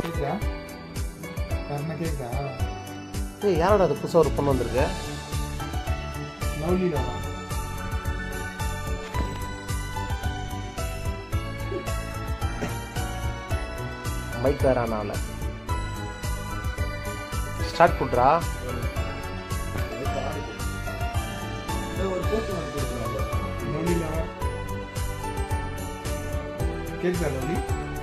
கேக்குதா கர்ண கேக்குதா ஏய் யாரோட அது புதுசாக ஒரு பொண்ணு வந்திருக்கு லவ்லிடா மைக் வேற ஆனால ஸ்டார்ட் பண்ணுறா ஒரு போட்டு வந்து கொடுக்குறாங்க லவ்லிடா கேக்குதா லவ்லி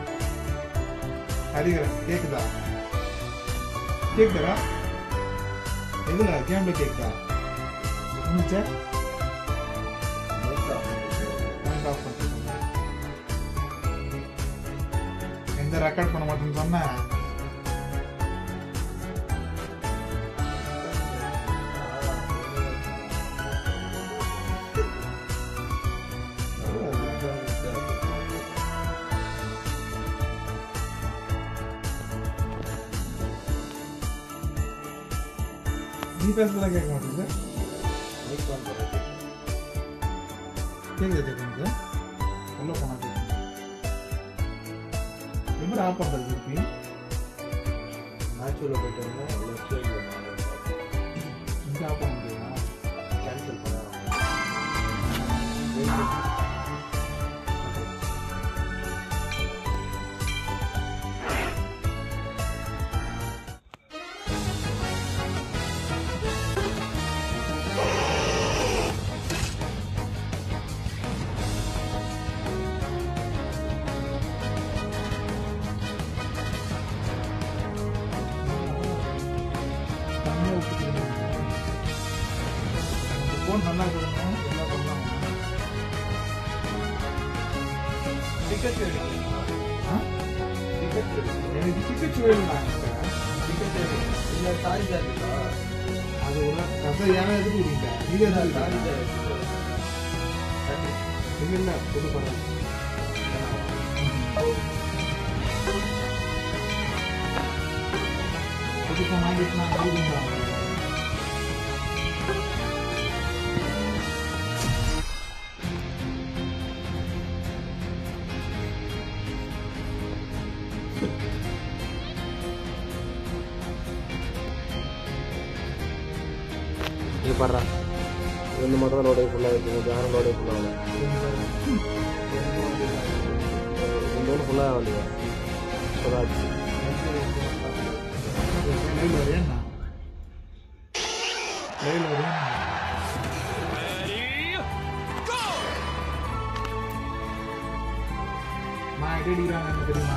ஹரிகரன் கேக்குதா கேக்குதா எதுல கேம்ல கேக்குதா முடிச்ச மைண்ட் ஆஃப் பண்ணிட்டு எந்த ரெக்கார்ட் பண்ண மாட்டேன்னு சொன்ன நீ பேசுறதெல்லாம் கேட்க மாட்டேங்குது கேக்குதா கேட்குறது உள்ள போனா கேட்குது எப்படி ஆஃப் பண்றது திருப்பி மேட்ச் உள்ள போயிட்டு வந்தா லெஃப்ட் சைடில் இங்க ஆஃப் பண்ண முடியுமா கேன்சல் பண்ணலாம் தனியா விட்டுக்கிறீங்க ஃபோன் நல்லா இருக்கணும் என்ன பண்ணலாம் டிக்கெட் ஆ? டிக்கெட் எனக்கு டிக்கெட் வேணும் டிக்கெட் இல்லை சார்ஜர் இருக்கா அது உள்ள அதான் ஏன்னா எதுக்கு விடுங்க நீங்க எதுக்கு சார்ஜர் இல்ல இல்ல புது படம் புதுசா வாங்கிட்டுனா அழுகுங்க இது பாடுறா ரெண்டு மட்டும் தான் லோடே ஃபுல்லாக இருக்குது யாரும் லோடே ஃபுல்லாக ரெண்டு ஒன்று ஃபுல்லாக வந்து இப்போதாச்சு லைவ்ல வரையா லைவ்ல வரையா நான் எடி அடிக்கிறாங்க தெரியுமா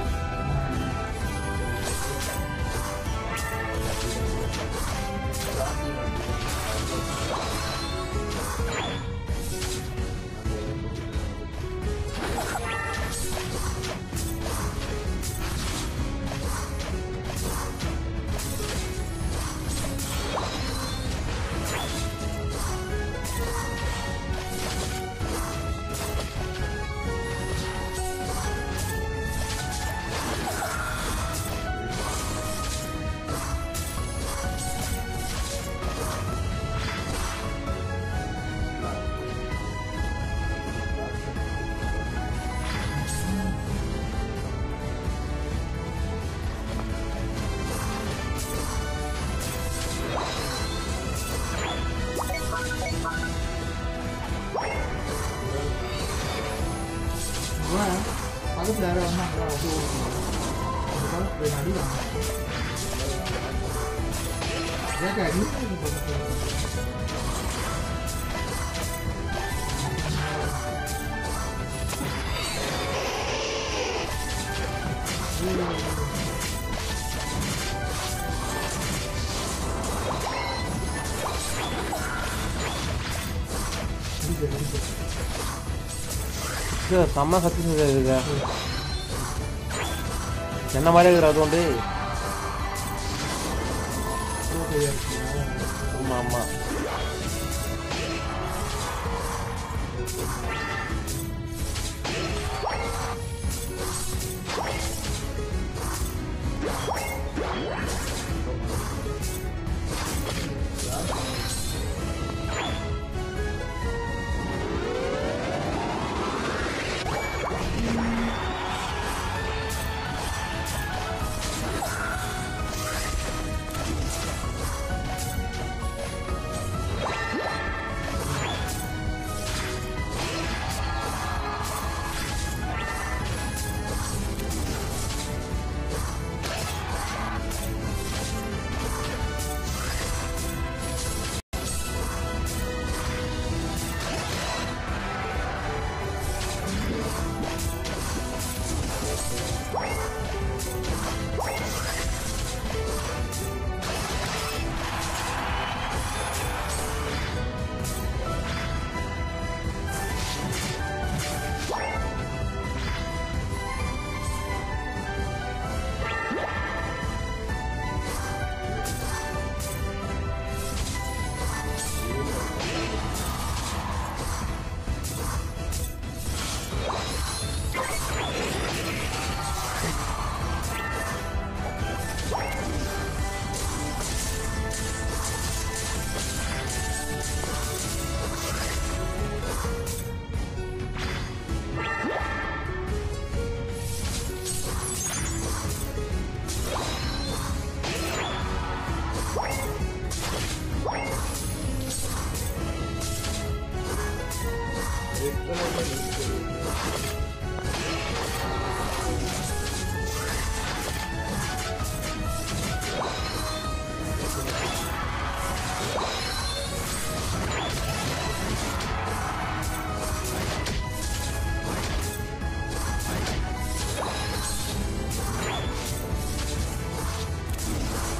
இவன் பக்கத்துல யாரோ வந்தாங்களா வந்து ஓடுறாங்க. அந்த காலத்துல போய் அடிவாங்க ஏக்கா நீ எதுக்கு பக்கத்துல இருக்க? அடிக்க, அடிக்க. இது செம்ம சக்தி இருக்குது என்ன மாதிரி இருக்கிற அது வந்து ஓகேயா இருக்கியா? ஆமாம் ஆமாம்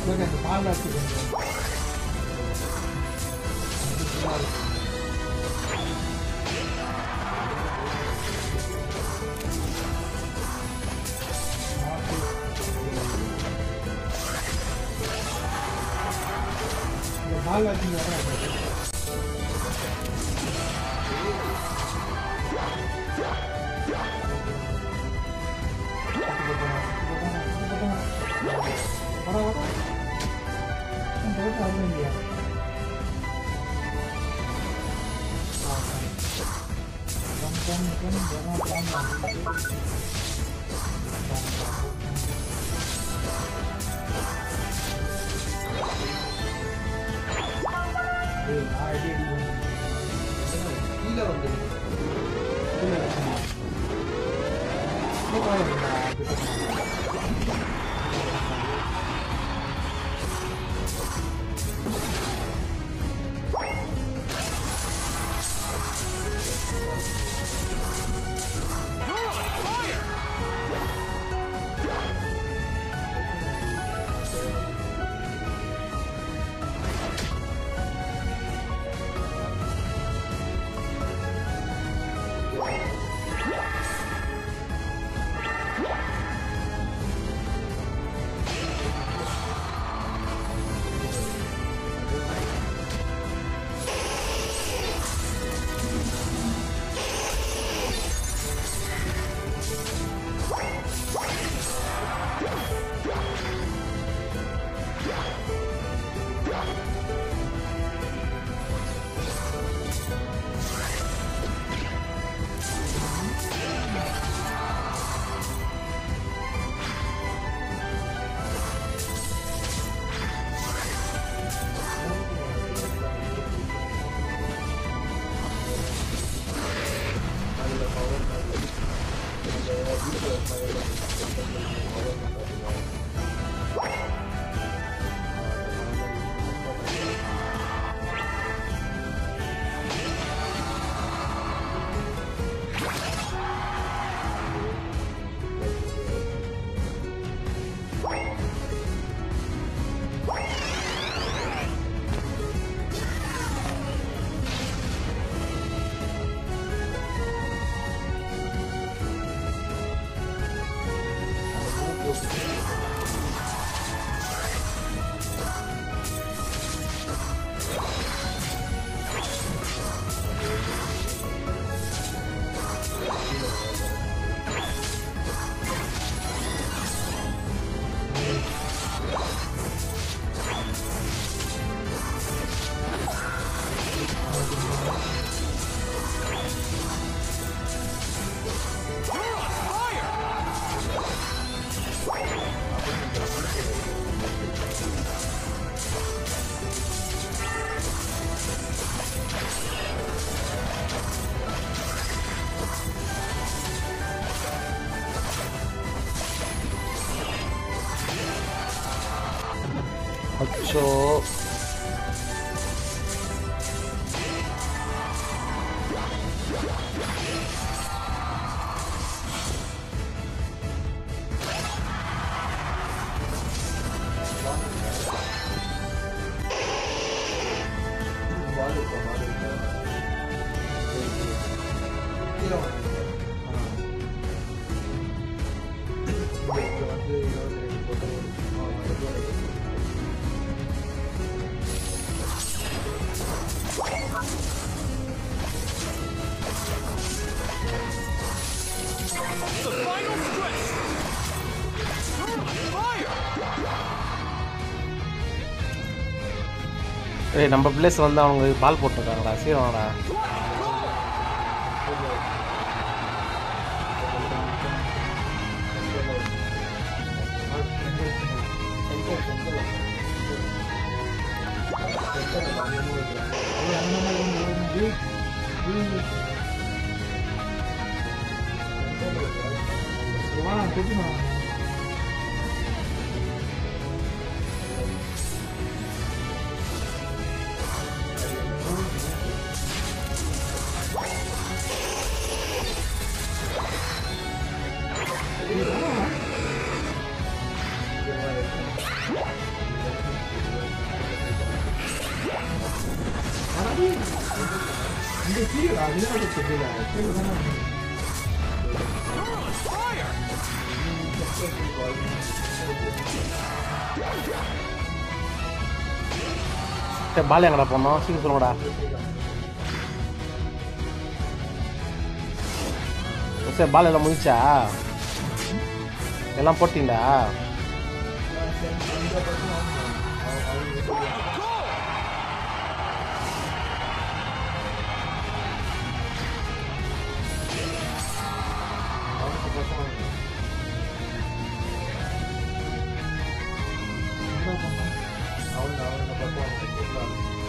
ஓகே அந்த பால் வச்சு கொஞ்சம் அது நல்லா இருக்கும். இந்த பால் வச்சு வர கீழே வந்து அதில் பவர் அந்த வீட்டில் அச்சோ வால் இருக்கா வால் இருக்கா கீழே வந்து இங்க வந்து இருபத்தி ரெண்டு போட்டு The final stretch! You're on fire! ஏய் நம்ம பிளேஸ் வந்து அவங்க பால் போட்டிருக்காங்கடா சீரம்டா Thank அதிகமாக தெரியல கீழே தானே வந்து. You're on fire! சரி பால் எங்கடா போனோம் சீக்கிரம் சொல்லுங்கடா சரி பால் எல்லாம் முடிச்சா எல்லாம் போட்டீங்களா Goal! என்ன பண்ணோம்? அவன் அவன் பக்கம்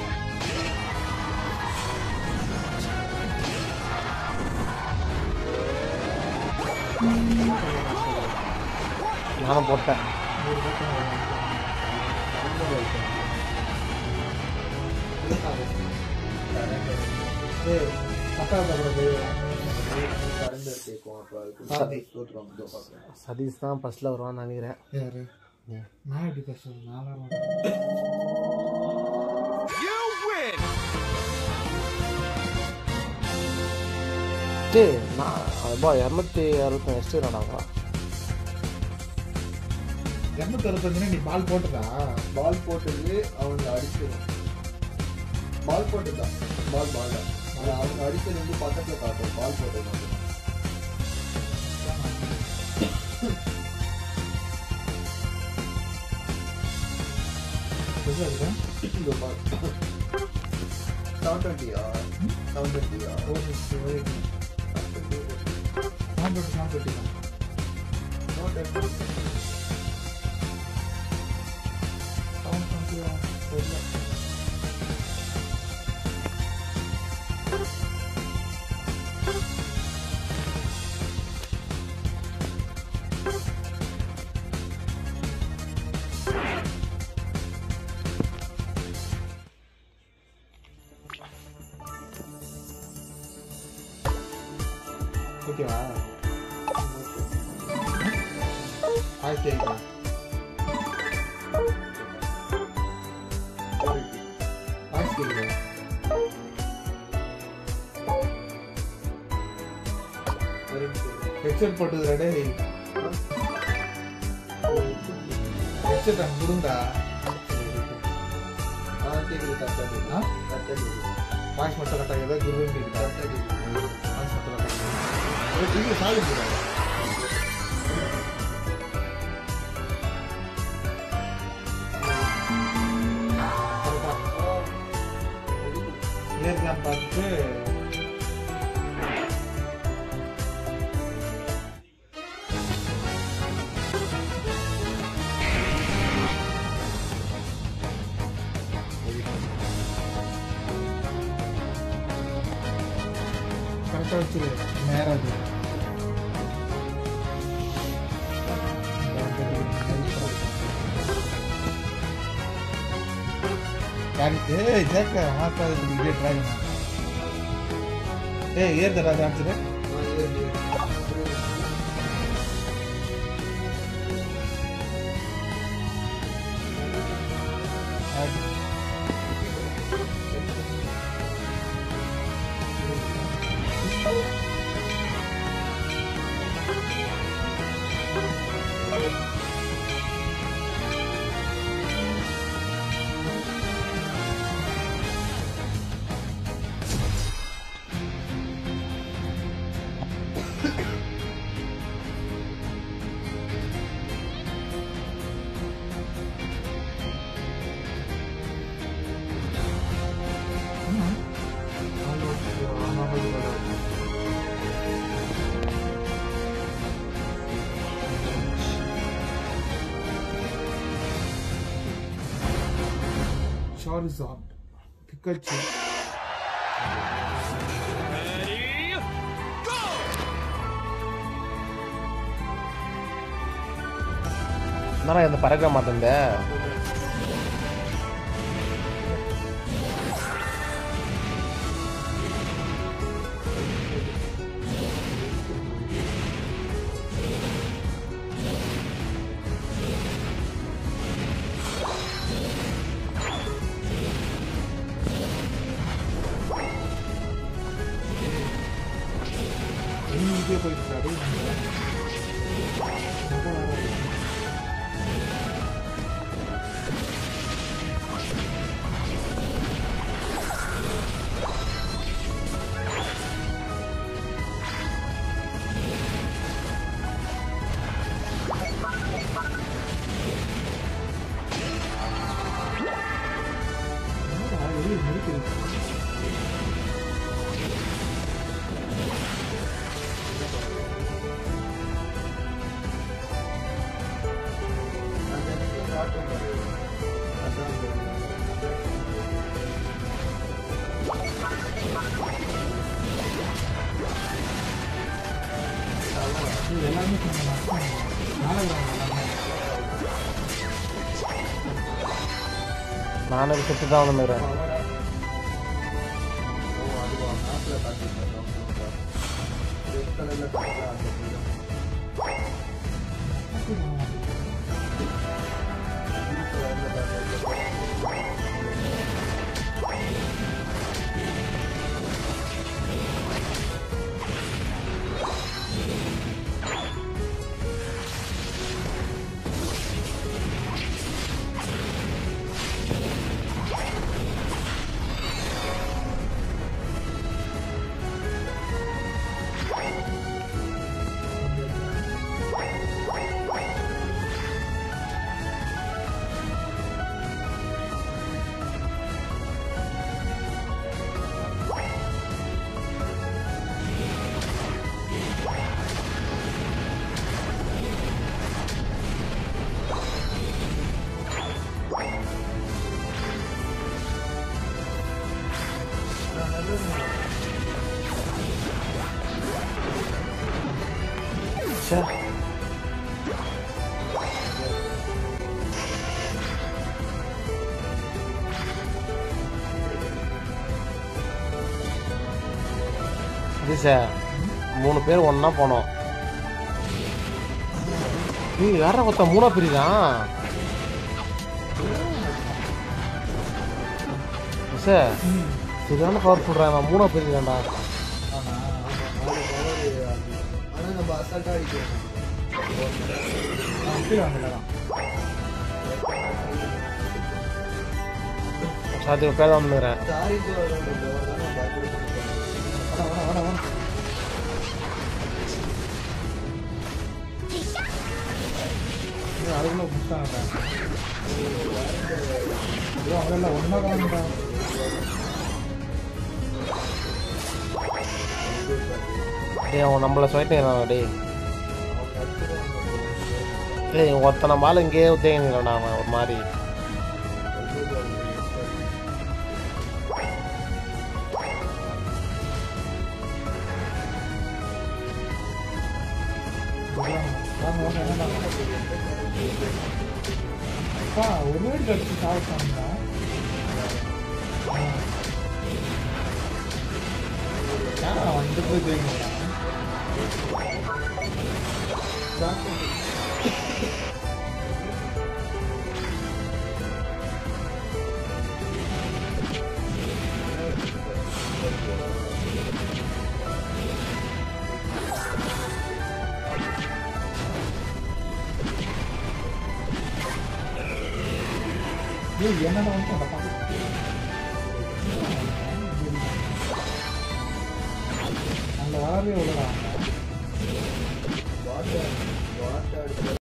நானும் போட்டேன் நூறு பக்கம் வரும். ஏய், பத்தாவது அப்புறம் போய் கரண்ட் கேட்கும் அப்போ அதுக்கு சாதி. தோற்றுவாங்க இதோ பார்க்குறேன் சதீஷ் தான் ஃபர்ஸ்ட்ல வருவான்னு நினைக்கிறேன் யாரு நான் எப்படி கஷ்டம் நாலாயிரம் You win! டேய் நான் அப்பா இரநூத்தி அறுபத்தி எஸ்டி நடாங்களா இரநூத்தி அறுபத்தஞ்சுனா நீ பால் போட்டதா பால் போட்டது அவங்க அடிச்சிடும் பால் போட்டுதான் பால் பால் ஆனா அவங்க அடிச்சது வந்து பக்கத்துல காட்டும் பால் போட்டது மட்டும் எப்படி இருக்குதா? இந்த பால் செவன் டுவெண்ட்டியா செவன் டுவெண்ட்டியா ஓ, சரி, ஓகே. நான் போட்டு நான் போட்டுக்கலாம் அவன் கொஞ்சம் தெரியல. ஓகேவா ஆயிரத்தி ஐநூறு ஆயிரத்தி ஐநூறு ஹெட்செட் போட்டது ரெடே ஹெட்செட் அங்கே கொடுங்கடா ஆ கேக்குது கரெக்டாக கேக்குது ஆ கரெக்டாக கேக்குது வாய்ஸ் மட்டும் கரெக்டாக ஏதோ குருன்னு கேட்குதா கரெக்டாக கேக்குது வாய்ஸ் மட்டும் கரெக்டாக ஒரு டிவி சாலி போடுறா ஏற்கான் பார்த்துட்டு கரெக்டாக வச்சிரு நேரம் அது யாரு ஏய் ஜேக்க மாத்தாது இதே டிராகன் ஏய் ஏறுதடா காமிச்சிரு Charizard, Pikachu, Ready? Go! என்னடா இந்த பறக்க மாட்டேன் இது எல்லாருமே சொன்னாங்க நாலாயிரம் எல்லாமே நானே செத்து தான் வந்துக்கிறேன் ஓ அதுவா மேப்ல காட்டிருக்காங்க ரெட் கலர்ல காட்டுற அந்த வீடு ப்ளூ கலர்ல காட்டுற ச்சே இது சார் மூணு பேர் ஒண்ணா போனோம் நீ யாரா கொத்த மூணா பிரிதான் சார் சரியான பவர் சொல்றேன் நான் மூணா பிரிதான்டா ஆனா நம்ம அசால்ட்டா அடிக்கிறோம் கீழே வந்துடலாம் சாத்தி பேர் தான் வந்துக்கிறேன் சாரி தான் நான் பயப்பட வர வர வர வர இது அதுக்குள்ள முடிச்சாங்கடா ஐயோ அவங்கள ஒன்றா கலந்துட்டா டேய் அவன் நம்மளை சொல்லிட்டேன் டேய் டேய் ஒருத்தனை பால் இங்கேயே உத்தேங்கிக்கிறான்டா அவன் ஒரு மாதிரி அப்பா ஒரு வீடு கடிச்சு சாப்பிட்டாங்க வந்து போய் தெரியுங்களா ஏய் என்னடா வந்து அந்த பக்கத்து அந்த வரவே விடலாம் வாட்டர் வாட்டர் அடிச்சா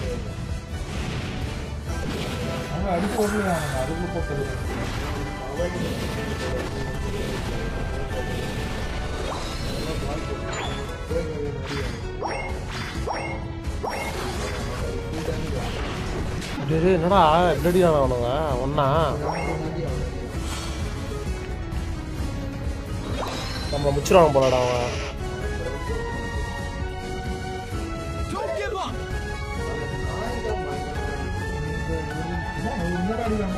அவங்க அடிக்க விடலையா அவங்க அதுக்குள்ள போட்டுறது டேய் டேய், என்னடா எப்படி அவனுங்க ஒன்னா நம்ம முச்சிருவாங்க போலடா அவன் Don't give up! என்னடா அடிக்கிறாங்க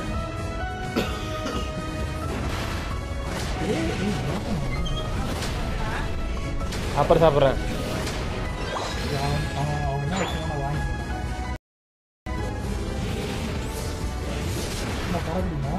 அப்புறம் சாப்பிட்றேன் அவன் அவன் அவன் என்ன வச்சுக்கணும் வாங்கி பரவாயில்லைமா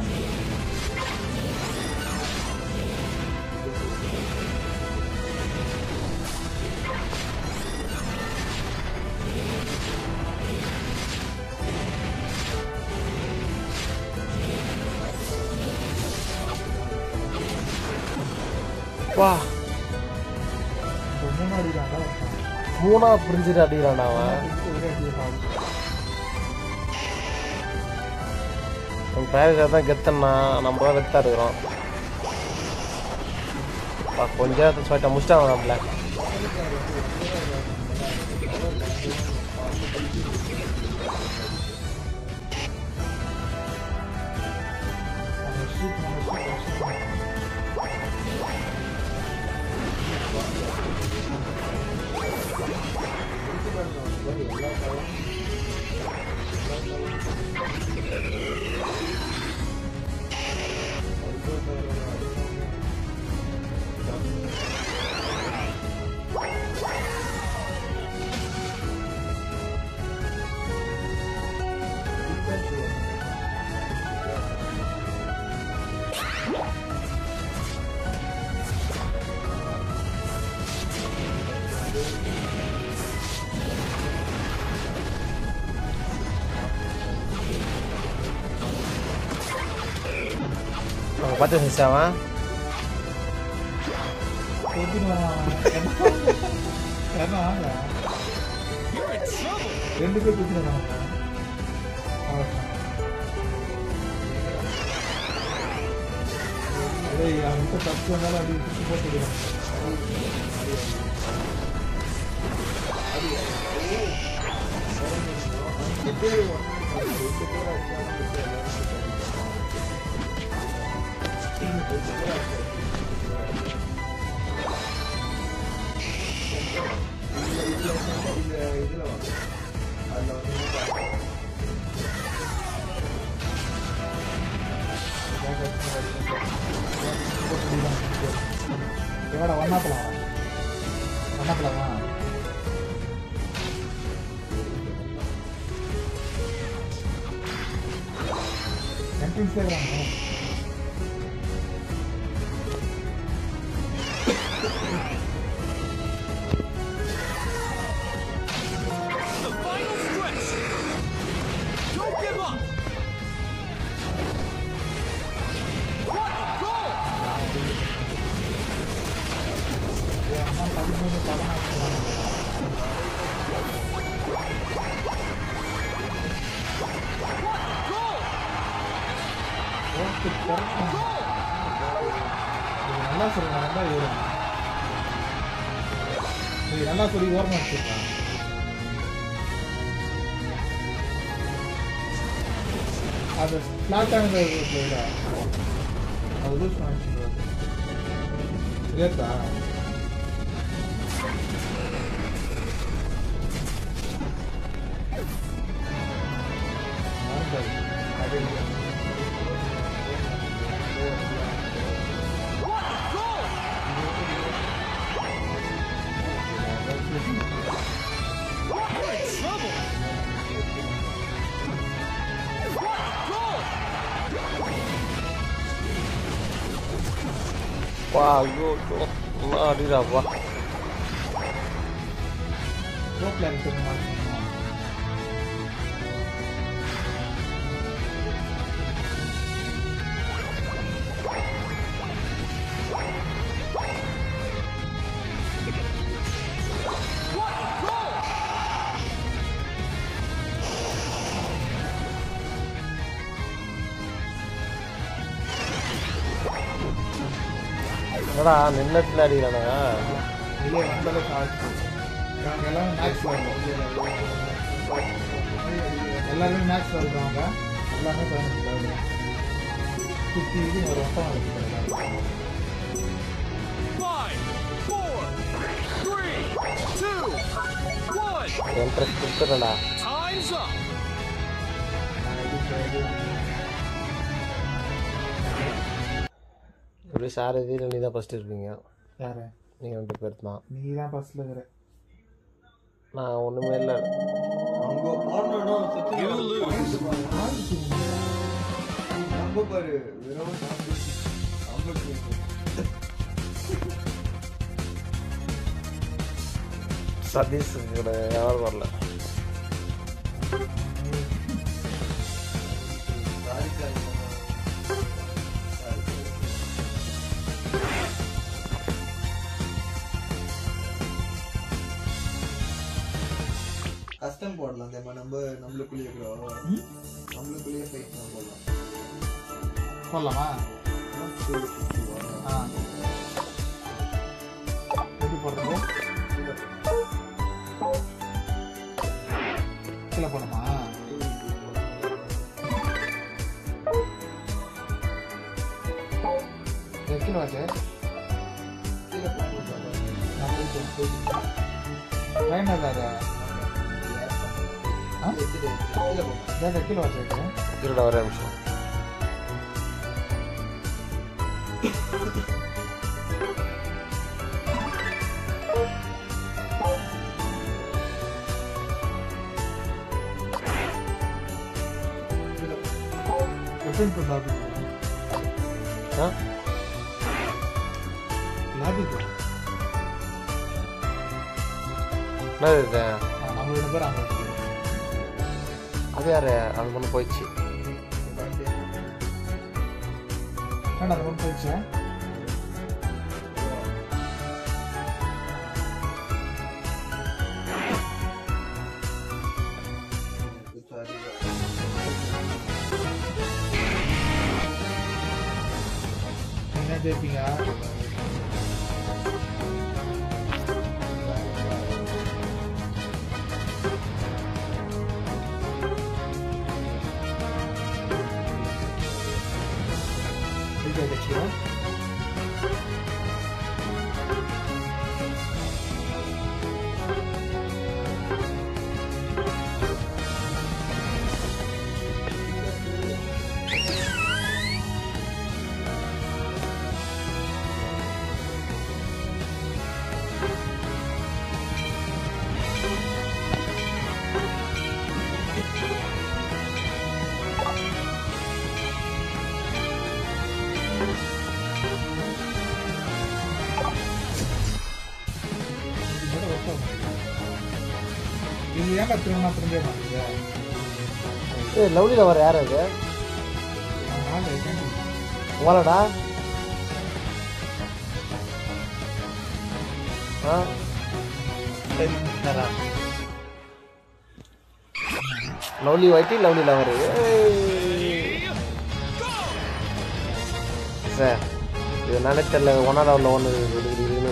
வா இப்போ முன்னாடி தாண்டா வச்சான் மூணா பிரிஞ்சுட்டு அடிக்கிறான்டா அவன் ஒரே அடியை சாப்பிடு உன் பேரேஜ் தான் கெத்தன்னா நம்ம தான் வெத்தா இருக்கிறோம் அப்பா, கொஞ்ச நேரத்தை சொல்லிட்டேன் முடிச்சிட்டாங்க நம்மள அந்த ஷீட் நம்ம ஷீட் வச்சு அவங்க பார்த்து செஞ்சாவன் என்ன வாங்க You're in trouble. ரெண்டு பேர் குத்தினாங்க ஏய் அவன்கிட்ட தப்பு வந்தாலும் அப்படி சுற்றி போட்டுடுவாங்க அஞ்சு பேர் ஒண்ணா இருக்காங்க. ரெண்டு பேர் அடிச்சாலும் ரெண்டு பேர் எல்லாரும் ரெண்டு பேர் அடிச்சாலும் இதுல இதுல வந்து இந்த இதுல வாங்க அதுல வந்து என்ன பாருங்க. எவ்வளோ ஒன்னாப்பலாம் ஒன்னாப்பலாமா என்ட்ரன்ஸ்லேயே வாங்க The final stretch. Don't give up. What a goal! அம்மா பதிமூணு பதினாறு Goal! ஓட்டு கரெக்ட் இது நல்லா சொல்லுங்க நல்லா ஏறும் இது நல்லா சொல்லி ஓரமாக வச்சுருக்கான் அது ஃப்ளாட்டான விட அது லூஸ் பண்ணி ஏத்தா What a goal! You're in trouble. What a goal! வா ஐயோ ஐயோ என்ன அடிடாப்பா ரோப்ல இருக்கிற மாதிரி What a goal! என்னடா நின்னத்துல அடிக்கிறானுங்க வெளியே வந்தாலும் சாப்பிட்டு இவங்க எல்லாமே மேக்ஸ் வரணும் எல்லாருமே மேக்ஸ் வருவாங்க எல்லாமே பதினஞ்சு வருவாங்க சுற்றி இது ஒரு வட்டம் வருது Five, four, three, two, one. Entrance கொடுத்துடா Time's up. இப்படி சார் இதில் நீ தான் ஃபஸ்ட் இருப்பீங்க யாரு நீங்கள் ரெண்டு பேர் தான் நீ தான் ஃபர்ஸ்ட்ல இருக்கிற நான் ஒன்றுமே இல்லை அங்க போனோம்னா சுத்தி You lose. points பாரு. நம்ம பாரு வெறும் ஐம்பத்தி சதீஷ் கூட யாரும் வரல சாரி சாரி கஷ்டம் போடலாம் தெரியுமா நம்ம நம்மளுக்குள்ளேயே கூட நம்மளுக்குள்ளேயே ஃபைட் போடலாம் சொல்லலாமா ஆ எப்படி போடுறது கீழே போடணுமா இது கீழே வாச்சு நான் போயிட்டு ட்ரெயின் அது ஆ? எடுத்துட்டு கீழே போங்க இதாங்க கீழே வச்சிருக்கேன் இருடா ஒரே நிமிஷம் ரிட்டர்ன் டு லாபி ஆ லாபி என்னது இது நம்ம ரெண்டு பேரும் அங்கே வச்சுருக்கோம் அது யாரு அது ஒன்று போயிடுச்சு ஏன்னா அது ஒன்று போயிடுச்சு என்ன ஜெயிப்பீங்க விஜய் கட்சியா இதோட ஒர்க் ஆகும் இது ஏன்டா திரும்ப திரும்ப மாட்டேங்குது ஏ லவ்லியில் வர யார் அது அவன் ஆள் என்னன்னு உங்களடா ஆ lovely whitey lovely lover sir இது என்னன்னே தெரியல ஒன்றா லெவலில் ஒன்று இருக்குன்னு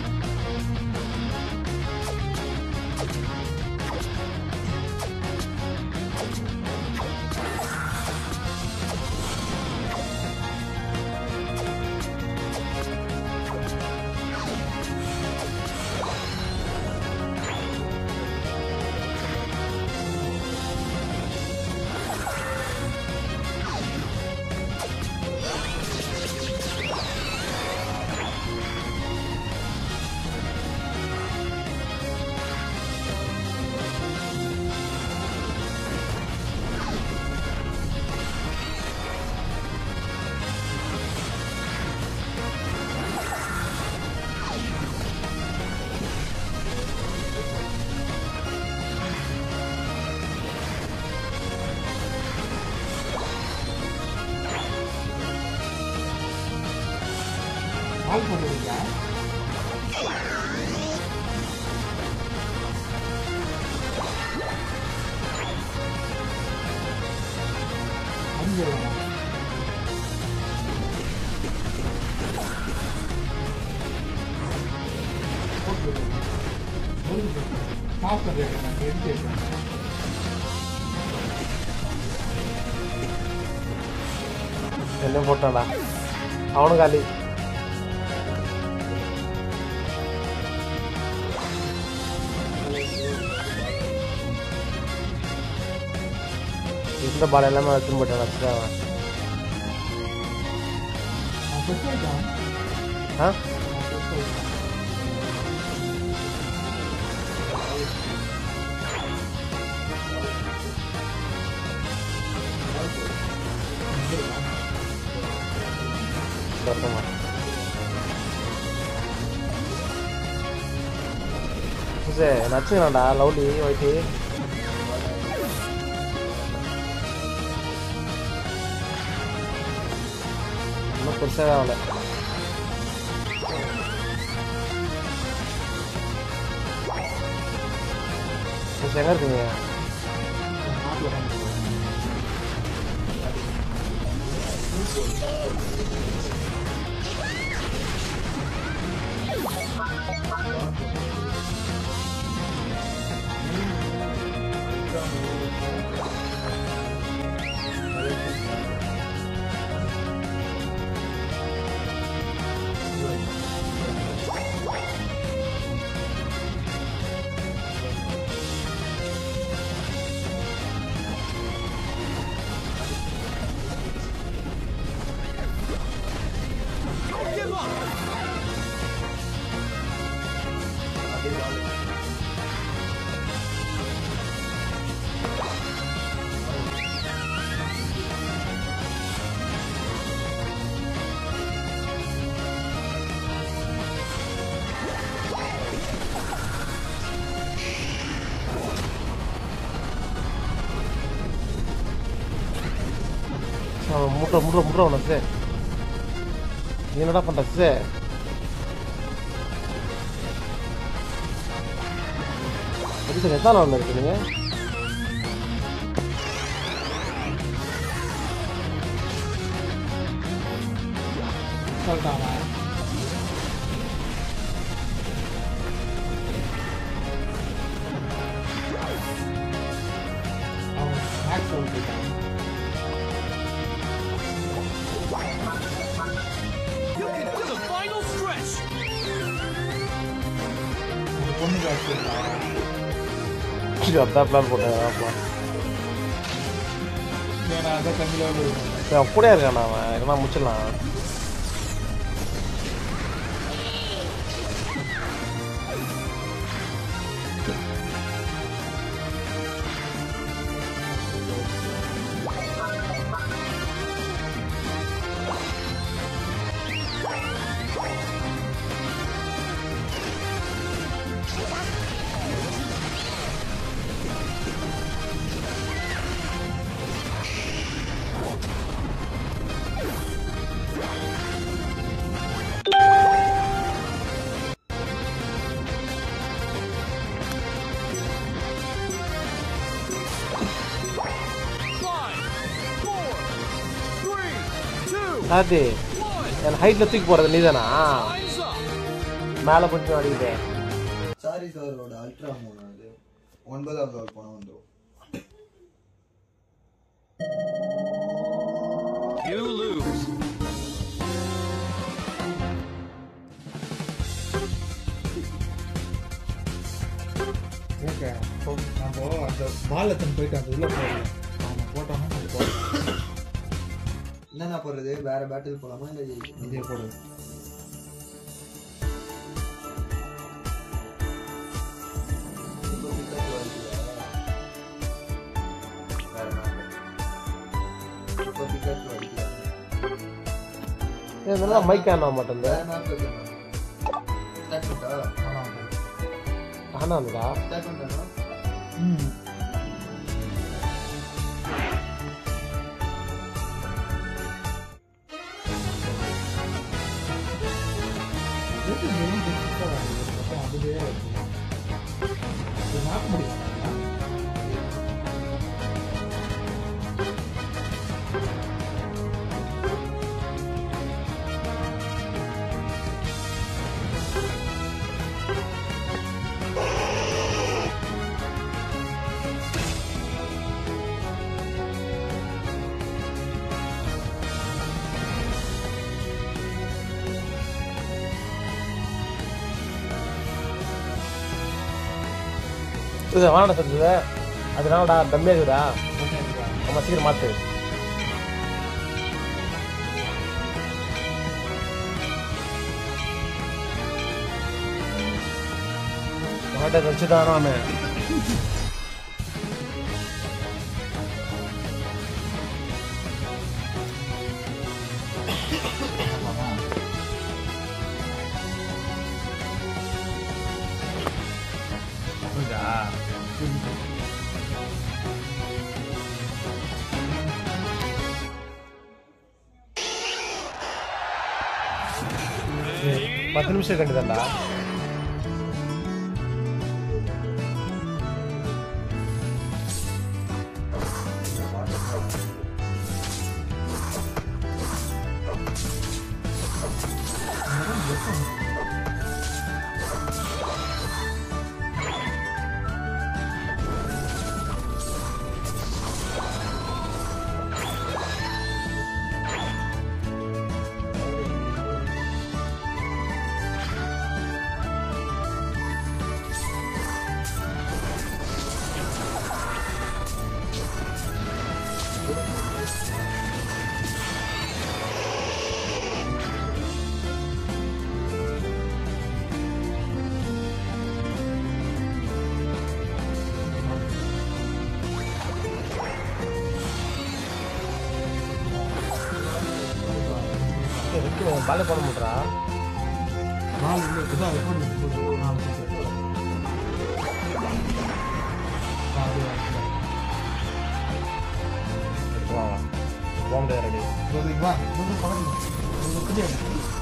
ஆள் போட்டுருக்கீங்க அஞ்சு வேணும். ஓகே. முடிஞ்சு. மாஸ்டர் கேட்கறேன் நான் எடுத்து வைக்கிறேன். என்ன போட்டான்டா அவனும் காலி இந்த பால் எல்லாமே வச்சுன்னு போட்டான் வச்சுட்டு அவன் நான் செட் ஆயிட்டான். ஆ நான் செட் ஆயிட்டான். வருத்தமா சரி நச்சுக்கலாம்டா லவ்லி ஒயிட்டு இன்னும் பெருசாக ஆகல எங்க இருக்குங்க நாட்டில் தான் இருக்கு. up! அதே நாள் அவன் முட்ற முட்ற முட்ற அவனை சே நீ என்னடா பண்ற சே எதுக்கு எத்தான ஒன்று இருக்கு நீங்க சொல்லிட்டான் அவன். அவன் மேக்ஸ் சொல்லிட்டான் You can do the final stretch! அந்த பொண்ணு காசு இது அதான் பிளான் போட்டேன் அப்பா ஏன்னா அதான் கம்மி லெவலில் இருக்கும் சரி, அவன் கூட இருக்கான் அவன் என்ன முடிச்சிடலாம் Five, four, three, two, அது one! என் ஹைட்டில் தூக்கி போகிறது நீதானா Time's up! மேலே கொஞ்சம் அடிக்குது சாரி சாரோட அல்ட்ரா மூணு அது ஒன்பதாம் லெவல் போனால் வந்துடும் You lose. ஓகே இப்போ நம்ம அந்த பால் எத்தனை போயிட்டு அந்த உள்ள போடல அவன் போட்டோம்னா நம்ம போடலாம் என்னென்ன போடுறது வேற பேட்டில் போலாமா இல்லை இதே போடு இப்போ பிக்கப் வருதுதா வேற map. இப்போ பிக்கப் வருதுதா இதெல்லாம் மைக் ஆன மாட்டேன் வேற மேப் இருக்கு ஸ்டார்ட் பண்ணிட்டா ஆனாண்டா ஸ்டார்ட் பண்ணிட்டானா ம் எதுக்கு இங்க எல்லாம் கொஞ்சம் சுத்தம் வருது? மொத்தம் அதுவே வருது. இது மாத்த முடியுமா இது வாடா செஞ்சது அதனாலடா டம்மேஜுடா நம்ம சீக்கிரம் மாத்து மாட்டை வச்சுதான் நானு புரியுதா பத்து நிமிஷம் கண்டுதான்டா பாலே போட மாட்டா நாலு இல்லை இதான் ரெக்கார்ட் போட்டு நாலு போட்டு அது வா வா போக முடியாது ரெடி சரிங்களா இன்னும் பழக்கம் உங்களுக்கு தெரியாது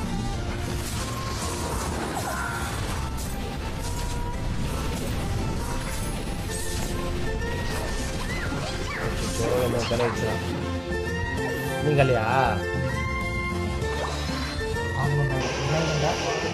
கலையா நீ கலையா அவங்க விளையாடுங்க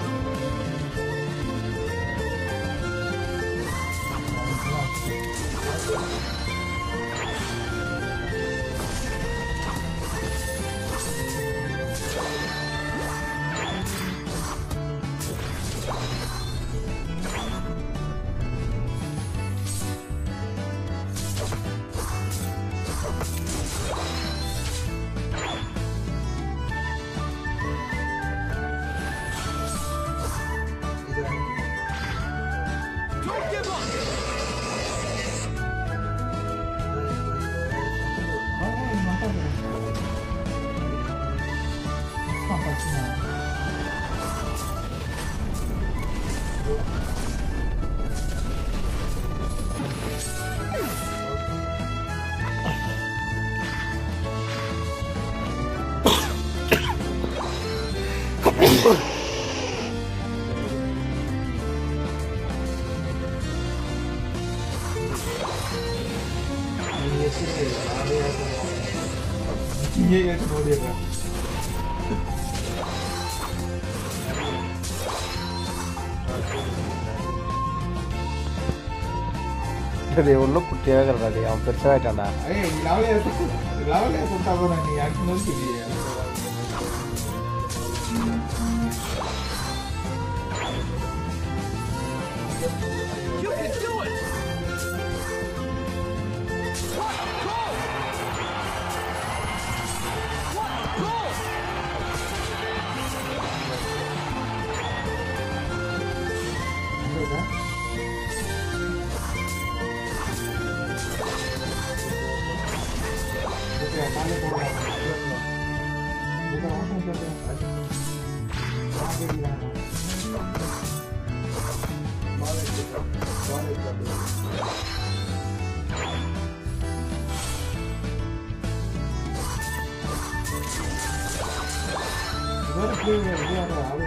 Don't give up. இங்கே ஏற்று ஓடிடுறேன் இது ஒன்றும் குட்டியாக இருக்கிறாடி அவன் பெருசாக ஆயிட்டான்டா ஏய் நீ லெவலே லெவலே கொடுத்தா கூட நீ எனக்கு நோக்கி You can do it. What a goal! What a goal! Okay காலையில் போடலாம் இந்த வாசம் சொல்றேன் வேறு பிள்ளை இது ஆளு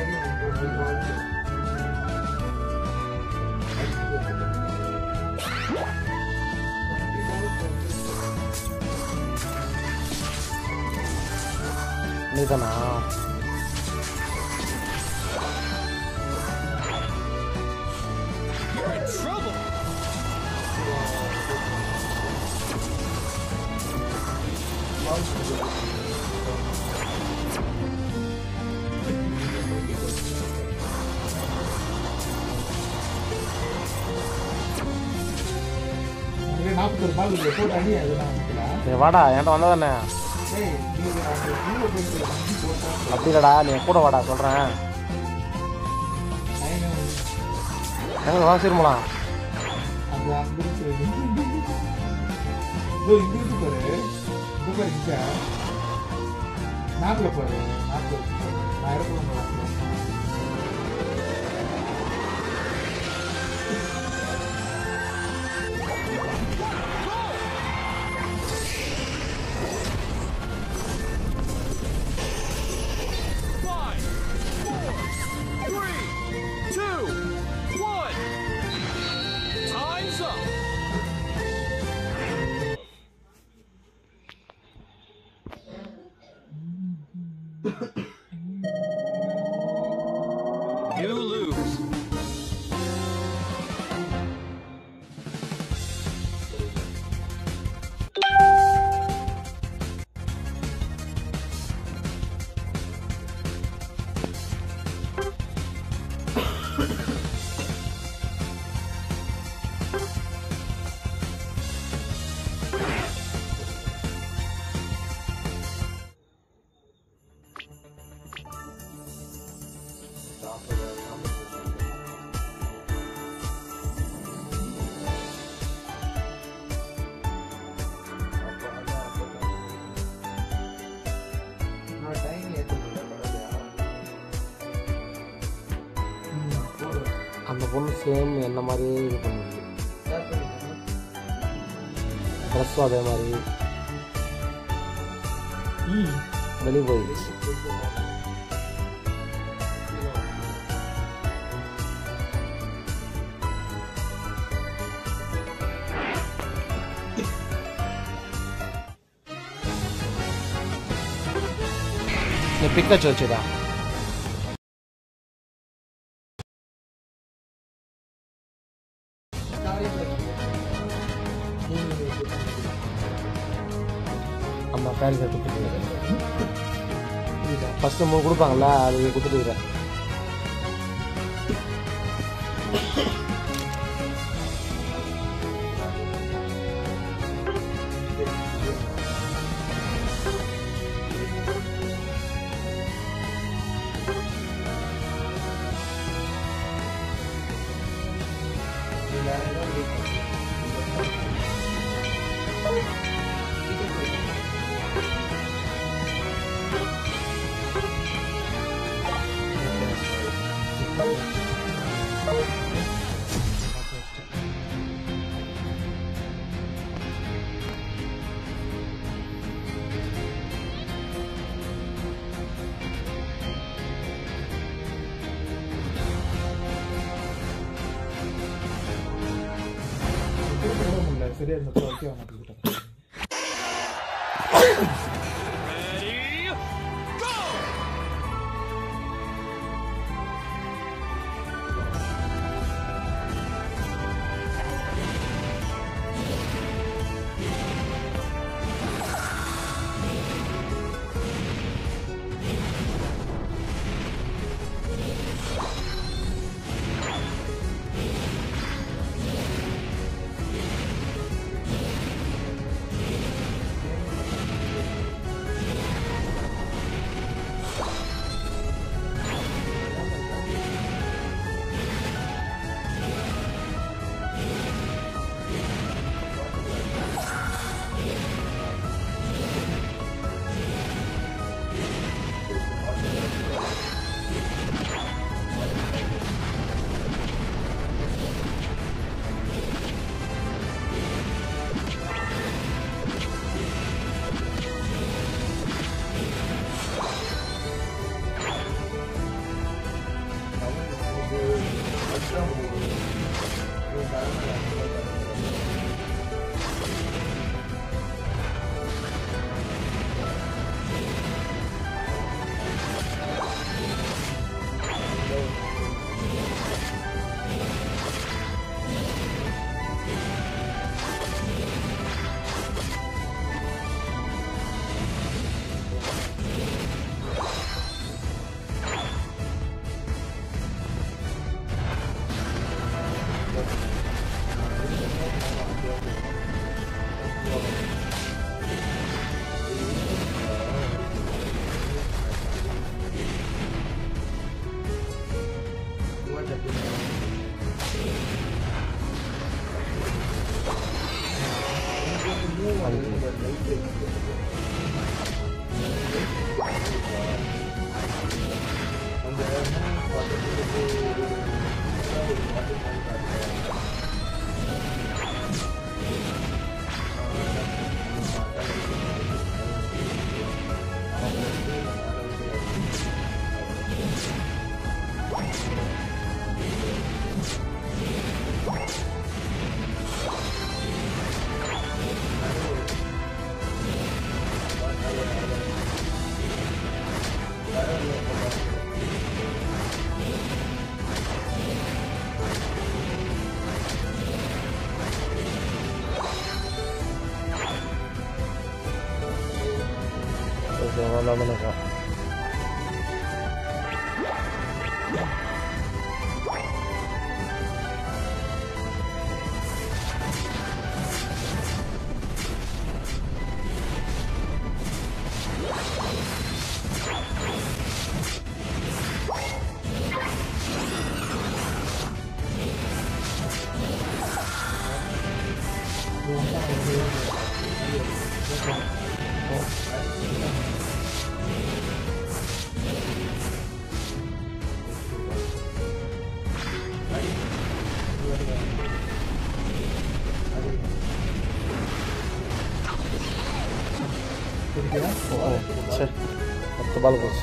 நீ தானா You're in trouble. அங்கே நாற்பத்தொரு பால் இருக்கு போட்டு அடி அது நான் நினைக்கிறேன் நீ வாடா என்கிட்ட வந்தா தானே ஏய் நீங்கள் அந்த கீழே போயிட்டு அடி போட்டா அப்படி இல்லடா நீ என் கூட வாடா சொல்கிறேன் நைனு எங்கே வாசிருமலாம் அது அங்க இருக்கு இதோ இங்க இருக்கு பாரு இது பாரு இங்க நாட்டில் பாரு நாட்டில் நான் இருக்கலாம் Five, four, three, two, one. Time's up. You lose. பொண்ணு சேம் என்ன மாதிரியே இது பண்ணுது ட்ரெஸ்ஸும் அதே மாதிரி ம் வெளியே போயிடுச்சு இந்த பிக்கச் வச்சுடா ஆமாம் பேண்ட் ஷர்ட் கொடுத்துட்டு ஃபஸ்ட்டு மூணு கொடுப்பாங்கல்ல அது கொடுத்துட்டு இருக்கிறேன் போட முடியல சரியா இருந்தப்போ வரைக்கும் அவன் மாட்டிக்கிட்டான் Ready, go! ஓகே விளாண்டுனக்கா Ready? பிடிக்கிறேன் சரி பத்து பால் போச்சு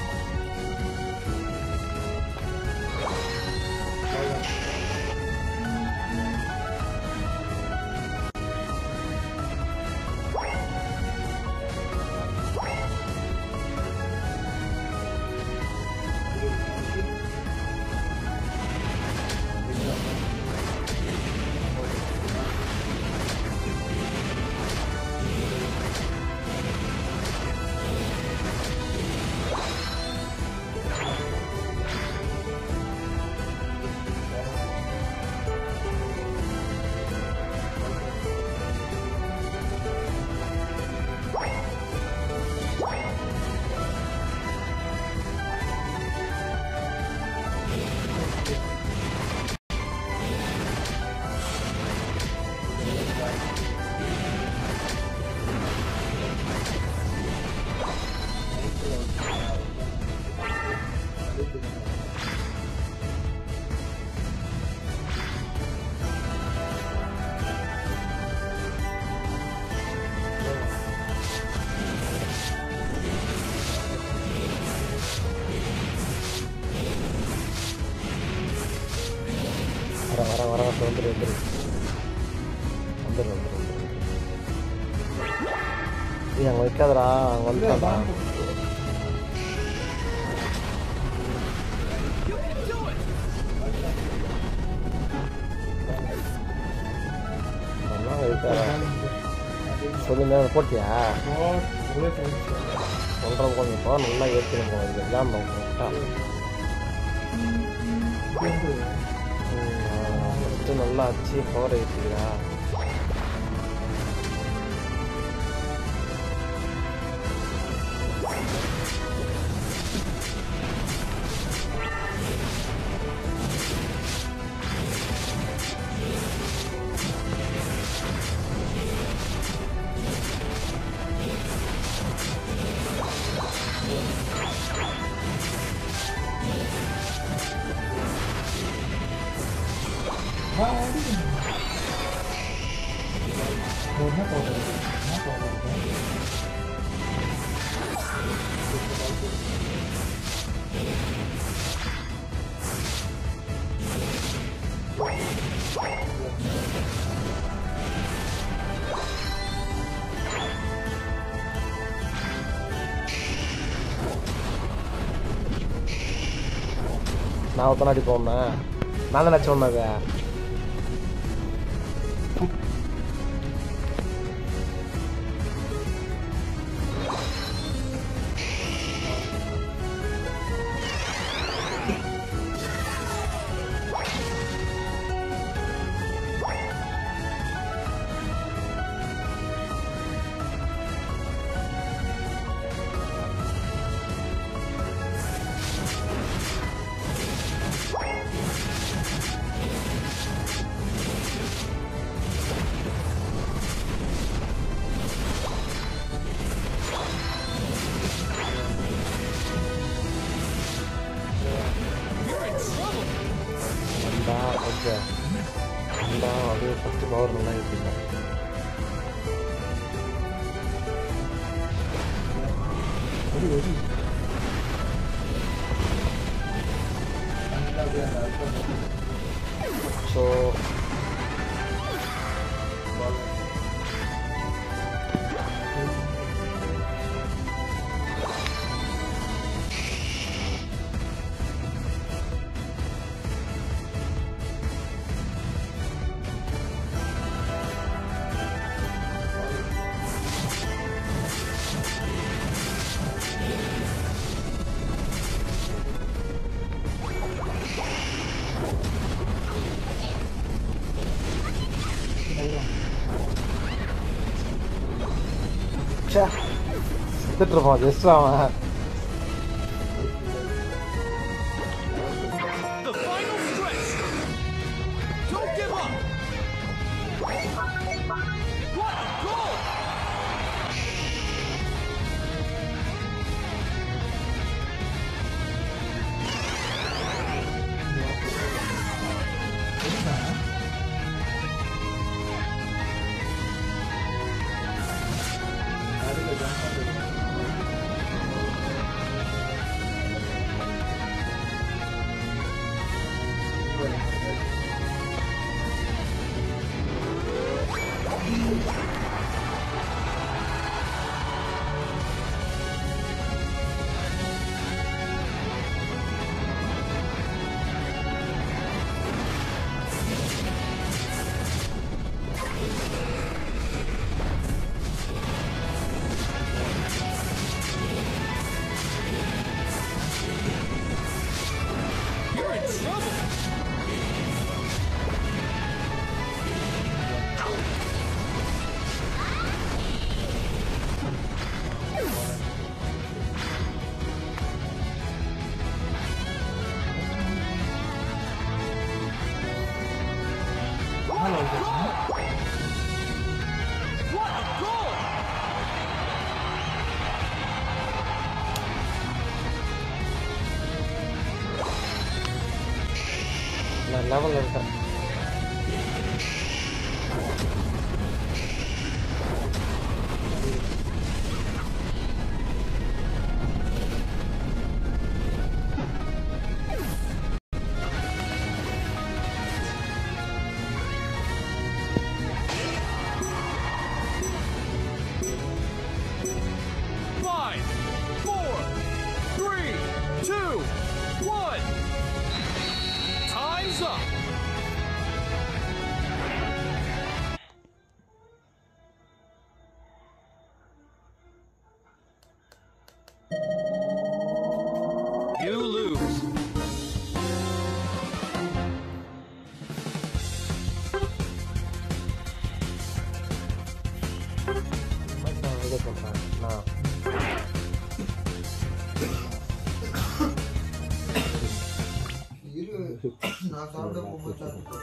வர வர வர வர வந்துரு வந்துரு வந்துரு வந்துரு வந்துரு ஏய் அங்கே வைக்காதடா அங்கே வந்துட்டான்டா அதெல்லாம் அங்கே வைக்காதா சொல்லுங்க போட்டியா ஒரே சைடு சொல்கிற கொஞ்சம் இப்போ நல்லா ஏற்றிடும் போகும் இது எல்லாம் கரெக்டாக ஃபஸ்ட்டு நல்லா அச்சு பவர் ஏற்றிக்கிறா என்ன போடுறது என்ன போடுறது நான் ஒருத்தன அடி போனேன் நான் தானே சொன்னது வந்தா கொஞ்சம் வந்தா அப்படியே ஃபஸ்ட்டு பவர் நல்லா ஏற்றிங்க வெடி வெடி அப்படியே அந்த அர்த்தம் ஸோ ச்சே செத்துட்டு இருப்பான் ஜஸ்ட் அவன் The final stretch. Don't give up. What a goal! நடுவில் ஜம்ப் பண்ணுறது You're in trouble! மேலே வந்துருச்சு What a goal! நான் லெவலில் இருக்கேன் Five, four, three, two, one. Time's up. You lose. நான் இதை சொல்கிறேன் நான் இரு நான் சாப்பிட போகும்போது சாப்பிட்டு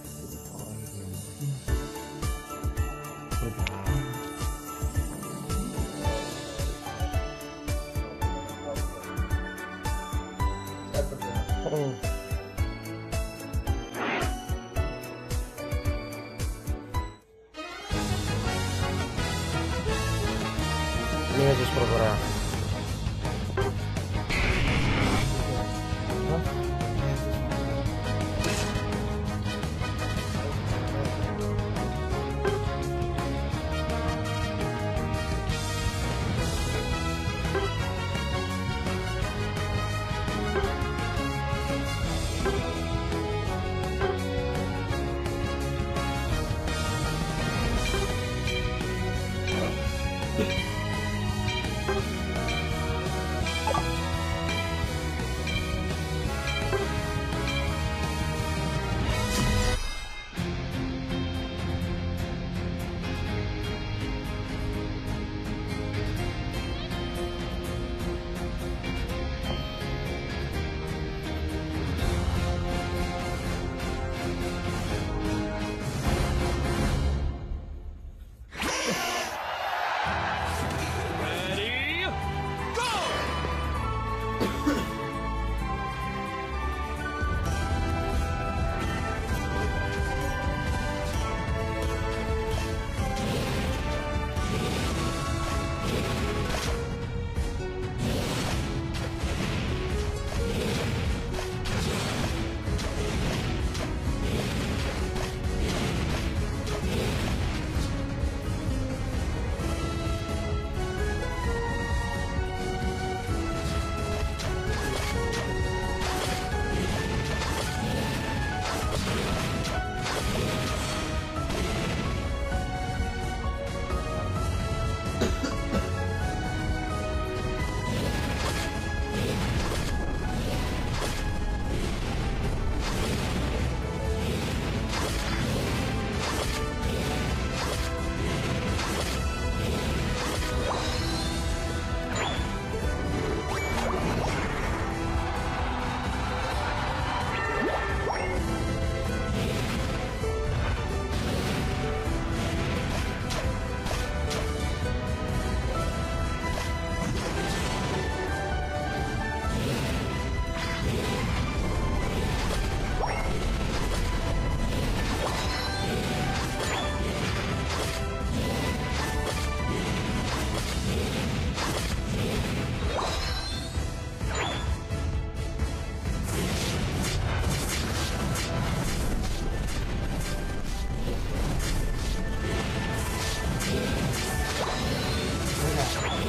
ஸ்டார்ட் பண்ணுறேன் ம். நீங்க சூஸ் பண்ண போகிறேன்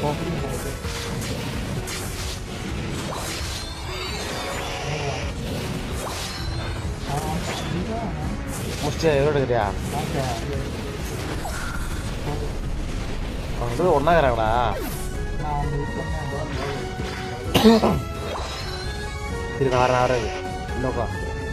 முடிச்சு எவ்வளோ எடுக்கிறியா அவங்க ஒன்றாகிறாங்கடா இருக்கு ஆறு ஆறு இன்னோக்கா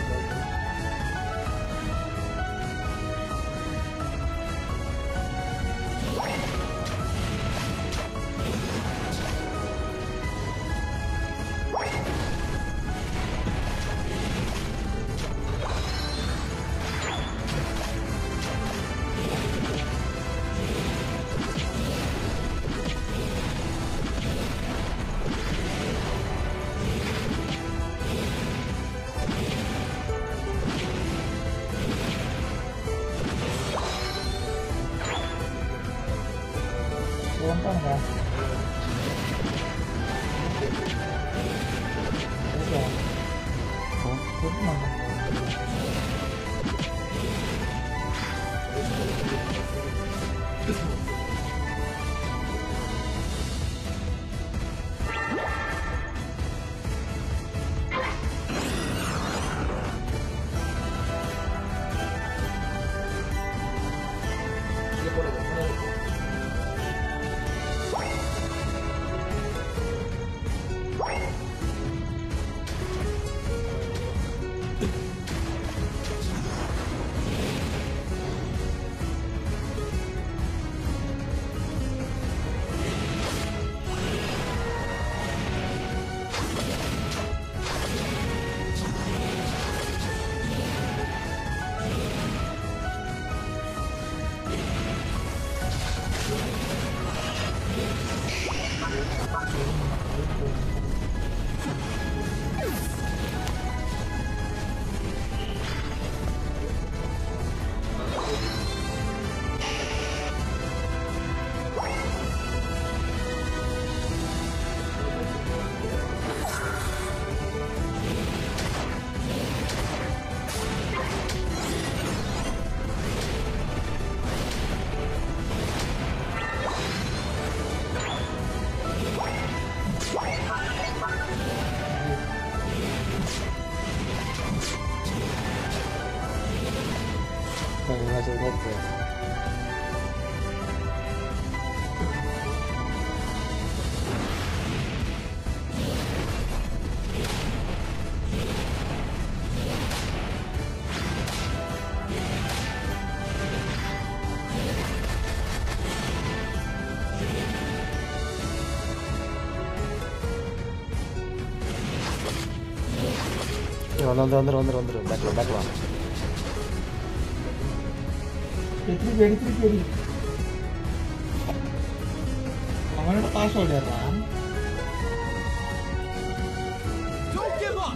வந்து வந்து வந்துரு வந்துரு வந்துரு பேக்ல பேக்ல എടുത്തിട്ട് എടുത്തിട്ട് പേടി അവനോട് കാശ് ഓടിയാ Don't give up!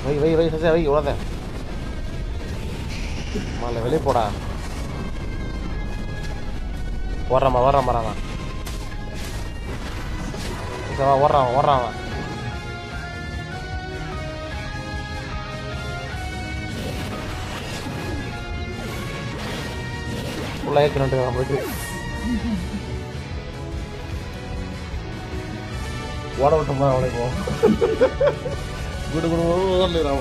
வை வை வை சசி வை உழத மாலை வெளியே போடா ஓடுறாமா ஓடுறான் மறான் ஓடுறான் ஓடுறான் அவன் உள்ள ஏற்கனவே நம்மளுக்கு ஓட விட்டோம்னா அவனுக்கு குடு குடு ஓடலாம்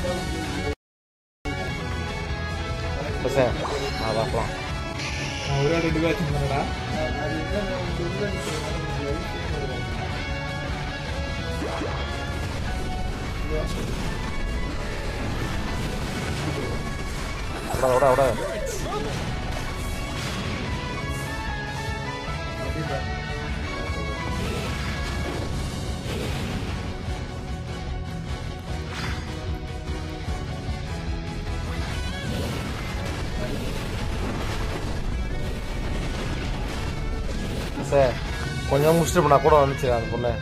சார் நான் பார்க்கலாம் நான் ஒரு ரெண்டு பேர் பண்ணடா அது என்ன வந்து இல்லைன்னு சொல்லுவாங்க. விட விட விட சார் கொஞ்சம் முடிச்சுட்டு போனா கூட வந்துச்சு அந்த பொண்ணு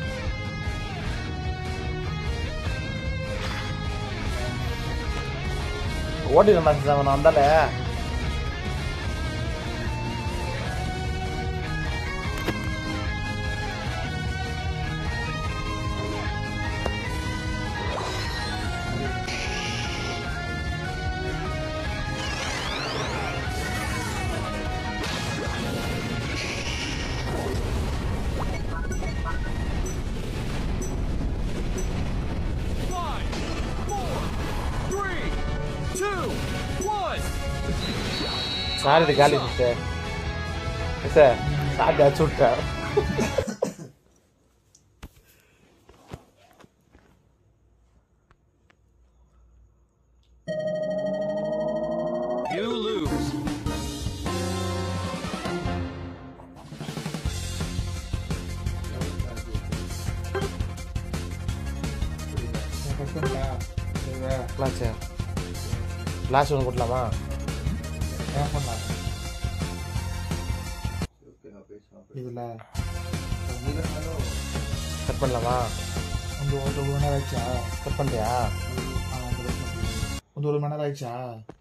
ஓடி நான் அவன் வந்தாலே Five, four, three, two, one. Sir இது காலி சிஸ்டர் சார் சாப்பிட்டு அடிச்சு விட்டேன் You lose. கஷ்டம்டா சரியா லாச்சு லாஸ்ட் ஒன்று கொடுக்கலாமா ஏன் பண்ணலாம் ஓகே நான் பேசுறேன் இதுல இருந்தாலும் கட் பண்ணலாமா ಒಂದು ಒಂದು ಮನೆ ಆಯ್ತಾ கட் பண்ணிட்டியா ಒಂದು ಒಂದು ಮನೆ ಆಯ್ತಾ